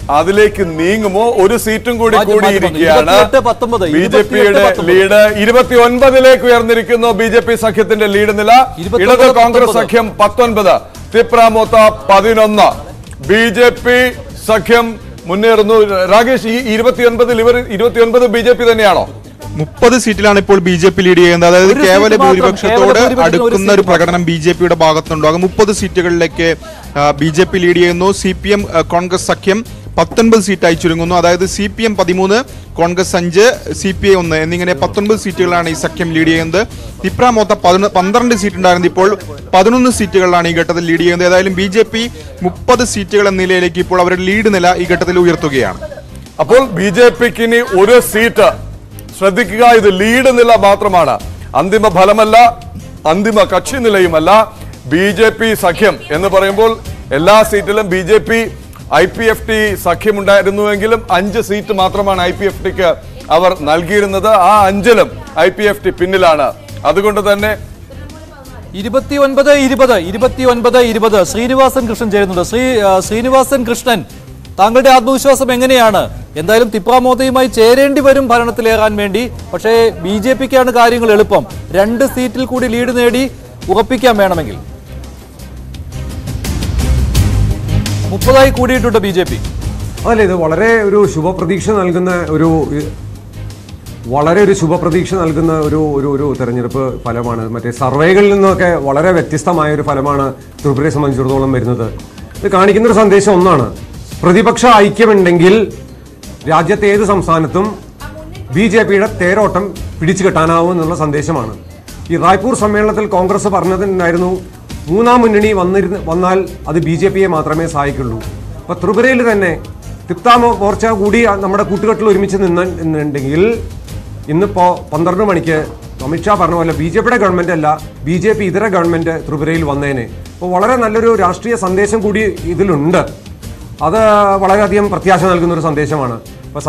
അതിലേക്ക് നീങ്ങുമോ ഒരു സീറ്റും കൂടി മാറ്റി, മാറ്റി, കൂടിയിരിക്കുകയാണ് 28, 19, ബി ജെ പിയുടെ 28, ലീഡ് ഇരുപത്തി ഒൻപതിലേക്ക് ഉയർന്നിരിക്കുന്നു ബി ജെ പി സഖ്യത്തിന്റെ ലീഡ് നില 29, ഇടത് കോൺഗ്രസ് 19. സഖ്യം പത്തൊൻപത് തിപ്രാമോത്ത പതിനൊന്ന് ബി ജെ പി സഖ്യം മുന്നേറുന്നു രാകേഷ് ഈ ഇരുപത്തിയൊൻപതിൽ ഇവർ ഇരുപത്തിയൊൻപത് ബി ജെ പി തന്നെയാണോ മുപ്പത് സീറ്റിലാണ് ഇപ്പോൾ ബി ജെ പി ലീഡ് ചെയ്യുന്നത് അതായത് ഒരു കേവല സീറ്റ് മാത്രം, ഭൂരിപക്ഷത്തോട് കേവല ഭൂരിപക്ഷത്തിന് ഒരു അടുക്കുന്ന ഒരു സീറ്റ് പ്രകടനം ബി ജെ പിയുടെ ഭാഗത്തുണ്ടാകും മുപ്പത് സീറ്റുകളിലേക്ക് ബി ജെ പി ലീഡ് ചെയ്യുന്നു സി പി എം കോൺഗ്രസ് സഖ്യം പത്തൊൻപത് സീറ്റായി ചുരുങ്ങുന്നു അതായത് സി പി എം പതിമൂന്ന് കോൺഗ്രസ് അഞ്ച് സി പി ഐ ഒന്ന് എന്നിങ്ങനെ പത്തൊൻപത് സീറ്റുകളാണ് ഈ സഖ്യം ലീഡ് ചെയ്യുന്നത് തിപ്ര മൊത്ത പതിനൊ പന്ത്രണ്ട് സീറ്റ് ഉണ്ടായിരുന്നു ഇപ്പോൾ പതിനൊന്ന് സീറ്റുകളിലാണ് ഈ ഘട്ടത്തിൽ ലീഡ് ചെയ്യുന്നത് ഏതായാലും ബി ജെ പി മുപ്പത് സീറ്റുകൾ എന്ന നിലയിലേക്ക് ഇപ്പോൾ അവരുടെ ലീഡ് നില ഈ ഘട്ടത്തിൽ ഉയർത്തുകയാണ് അപ്പോൾ ബി ജെ പിക്ക് ഇനി ഒരു സീറ്റ് ശ്രദ്ധിക്കുക ഇത് ലീഡ് നില മാത്രമാണ് അന്തിമ ഫലമല്ല അന്തിമ കക്ഷി നിലയുമല്ല ബി ജെ പി സഖ്യം എന്ന് പറയുമ്പോൾ എല്ലാ സീറ്റിലും B J P I P F T സഖ്യമുണ്ടായിരുന്നുവെങ്കിലും അഞ്ച് സീറ്റ് മാത്രമാണ് ഐ പി എഫ് ടിക്ക് അവർ നൽകിയിരുന്നത് ആ അഞ്ചിലും ഐ പി എഫ് ടി പിന്നിലാണ് അതുകൊണ്ട് തന്നെ ഇരുപത്തി ഒൻപത് ഇരുപത് ഇരുപത്തി ഒൻപത് ഇരുപത് ശ്രീനിവാസൻ കൃഷ്ണൻ ചേരുന്നുണ്ട് ശ്രീ ആ, ശ്രീനിവാസൻ കൃഷ്ണൻ താങ്കളുടെ ആത്മവിശ്വാസം എങ്ങനെയാണ് എന്തായാലും തിപ്രാമോദയുമായി ചേരേണ്ടി വരും ഭരണത്തിലേറാൻ വേണ്ടി പക്ഷേ ബി ജെ പിക്കാണ് കാര്യങ്ങൾ എളുപ്പം രണ്ട് സീറ്റിൽ കൂടി ലീഡ് നേടി ഉറപ്പിക്കാൻ വേണമെങ്കിൽ മുപ്പതായി കൂടിയിട്ടുണ്ട് ബി ജെ പി അതല്ല ഇത് വളരെ ഒരു ശുഭപ്രതീക്ഷ നൽകുന്ന ഒരു വളരെ ഒരു ശുഭപ്രതീക്ഷ നൽകുന്ന ഒരു ഒരു ഒരു തെരഞ്ഞെടുപ്പ് ഫലമാണ് മറ്റേ സർവേകളിൽ നിന്നൊക്കെ വളരെ വ്യത്യസ്തമായ ഒരു ഫലമാണ് ത്രിപുരയെ സംബന്ധിച്ചിടത്തോളം വരുന്നത് ഇത് കാണിക്കുന്ന ഒരു സന്ദേശം ഒന്നാണ് പ്രതിപക്ഷ ഐക്യമുണ്ടെങ്കിൽ രാജ്യത്തെ ഏത് സംസ്ഥാനത്തും ബി ജെ പിയുടെ തേരോട്ടം പിടിച്ചു കെട്ടാനാവും എന്നുള്ള സന്ദേശമാണ് ഈ റായ്പൂർ സമ്മേളനത്തിൽ കോൺഗ്രസ് പറഞ്ഞതിനായിരുന്നു മൂന്നാം മുന്നണി വന്നിരുന്ന് വന്നാൽ അത് ബി ജെ പിയെ മാത്രമേ സഹായിക്കുള്ളൂ അപ്പൊ ത്രിപുരയിൽ തന്നെ തിപ്താ മോ- മോർച്ച കൂടി നമ്മുടെ കൂട്ടുകെട്ടിൽ ഒരുമിച്ച് നിന്നുണ്ടെങ്കിൽ ഇന്നിപ്പോ പന്ത്രണ്ട് മണിക്ക് അമിത്ഷാ പറഞ്ഞ പോലെ ബി ജെ പിയുടെ ഗവൺമെന്റ് അല്ല ബി ജെ പി ഇതര ഗവൺമെന്റ് ത്രിപുരയിൽ വന്നേനെ അപ്പോൾ വളരെ നല്ലൊരു രാഷ്ട്രീയ സന്ദേശം കൂടി ഇതിലുണ്ട് അത് വളരെയധികം പ്രത്യാശ നൽകുന്ന ഒരു സന്ദേശമാണ് ഇപ്പൊ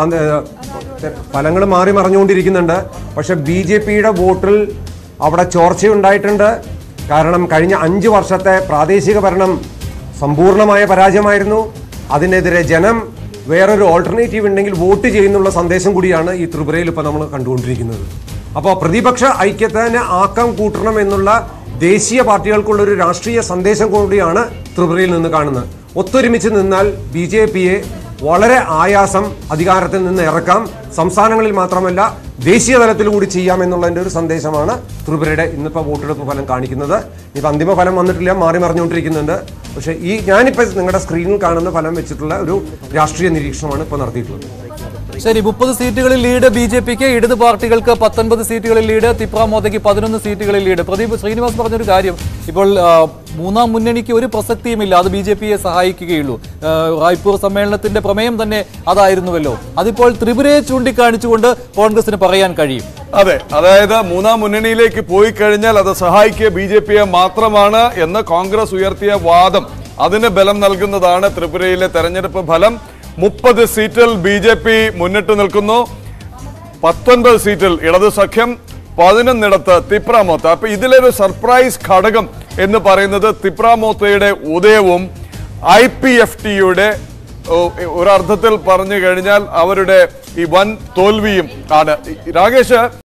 ഫലങ്ങൾ മാറി മറിഞ്ഞുകൊണ്ടിരിക്കുന്നുണ്ട് പക്ഷെ ബി ജെ പിയുടെ വോട്ടിൽ അവിടെ ചോർച്ചയുണ്ടായിട്ടുണ്ട് കാരണം കഴിഞ്ഞ അഞ്ച് വർഷത്തെ പ്രാദേശിക ഭരണം സമ്പൂർണമായ പരാജയമായിരുന്നു അതിനെതിരെ ജനം വേറൊരു ഓൾട്ടർനേറ്റീവ് ഉണ്ടെങ്കിൽ വോട്ട് ചെയ്യുന്നുള്ള സന്ദേശം കൂടിയാണ് ഈ ത്രിപുരയിൽ ഇപ്പോൾ നമ്മൾ കണ്ടുകൊണ്ടിരിക്കുന്നത് അപ്പോൾ പ്രതിപക്ഷ ഐക്യത്തിന് ആക്കം കൂട്ടണം എന്നുള്ള ദേശീയ പാർട്ടികൾക്കുള്ള ഒരു രാഷ്ട്രീയ സന്ദേശം കൂടിയാണ് ത്രിപുരയിൽ നിന്ന് കാണുന്നത് ഒത്തൊരുമിച്ച് നിന്നാൽ ബി ജെ പിയെ വളരെ ആയാസം അധികാരത്തിൽ നിന്ന് ഇറക്കാം സംസ്ഥാനങ്ങളിൽ മാത്രമല്ല ദേശീയ തലത്തിൽ കൂടി ചെയ്യാം എന്നുള്ളതിന്റെ ഒരു സന്ദേശമാണ് ത്രിപുരയുടെ ഇന്നിപ്പോൾ വോട്ടെടുപ്പ് ഫലം കാണിക്കുന്നത് ഇപ്പം അന്തിമ ഫലം വന്നിട്ടില്ല മാറി മറിഞ്ഞുകൊണ്ടിരിക്കുന്നുണ്ട് പക്ഷേ ഈ ഞാനിപ്പോൾ നിങ്ങളുടെ സ്ക്രീനിൽ കാണുന്ന ഫലം വെച്ചിട്ടുള്ള ഒരു രാഷ്ട്രീയ നിരീക്ഷണമാണ് ഇപ്പോൾ നടത്തിയിട്ടുള്ളത് ശരി മുപ്പത് സീറ്റുകളിൽ ലീഡ് ബി ജെ പിക്ക് ഇടത് പാർട്ടികൾക്ക് പത്തൊൻപത് സീറ്റുകളിൽ ലീഡ് തിപ്ര മോദയ്ക്ക് പതിനൊന്ന് സീറ്റുകളിൽ ലീഡ് പ്രദീപ് ശ്രീനിവാസ് പറഞ്ഞൊരു കാര്യം ഇപ്പോൾ ആ, മൂന്നാം മുന്നണിക്ക് ഒരു പ്രസക്തിയുമില്ല അത് ബി ജെ പിയെ സഹായിക്കുകയുള്ളൂ ആ, റായ്പൂർ സമ്മേളനത്തിന്റെ പ്രമേയം തന്നെ അതായിരുന്നുവല്ലോ അതിപ്പോൾ ത്രിപുരയെ ചൂണ്ടിക്കാണിച്ചുകൊണ്ട് കോൺഗ്രസിന് പറയാൻ കഴിയും അതെ അതായത് മൂന്നാം മുന്നണിയിലേക്ക് പോയി കഴിഞ്ഞാൽ അത് സഹായിക്കുക ബി ജെ പിയെ മാത്രമാണ് എന്ന് കോൺഗ്രസ് ഉയർത്തിയ വാദം അതിന് ബലം നൽകുന്നതാണ് ത്രിപുരയിലെ തെരഞ്ഞെടുപ്പ് ഫലം മുപ്പത് സീറ്റിൽ ബി ജെ പി മുന്നിട്ട് നിൽക്കുന്നു പത്തൊൻപത് സീറ്റിൽ ഇടത് സഖ്യം പതിനൊന്നിടത്ത് തിപ്രാമോത്ത അപ്പൊ ഇതിലൊരു സർപ്രൈസ് ഘടകം എന്ന് പറയുന്നത് തിപ്രാമോത്തയുടെ ഉദയവും ഐ പി എഫ് ടിയുടെ ഒരർത്ഥത്തിൽ പറഞ്ഞു കഴിഞ്ഞാൽ അവരുടെ ഈ വൻ തോൽവിയും ആണ് രാകേഷ്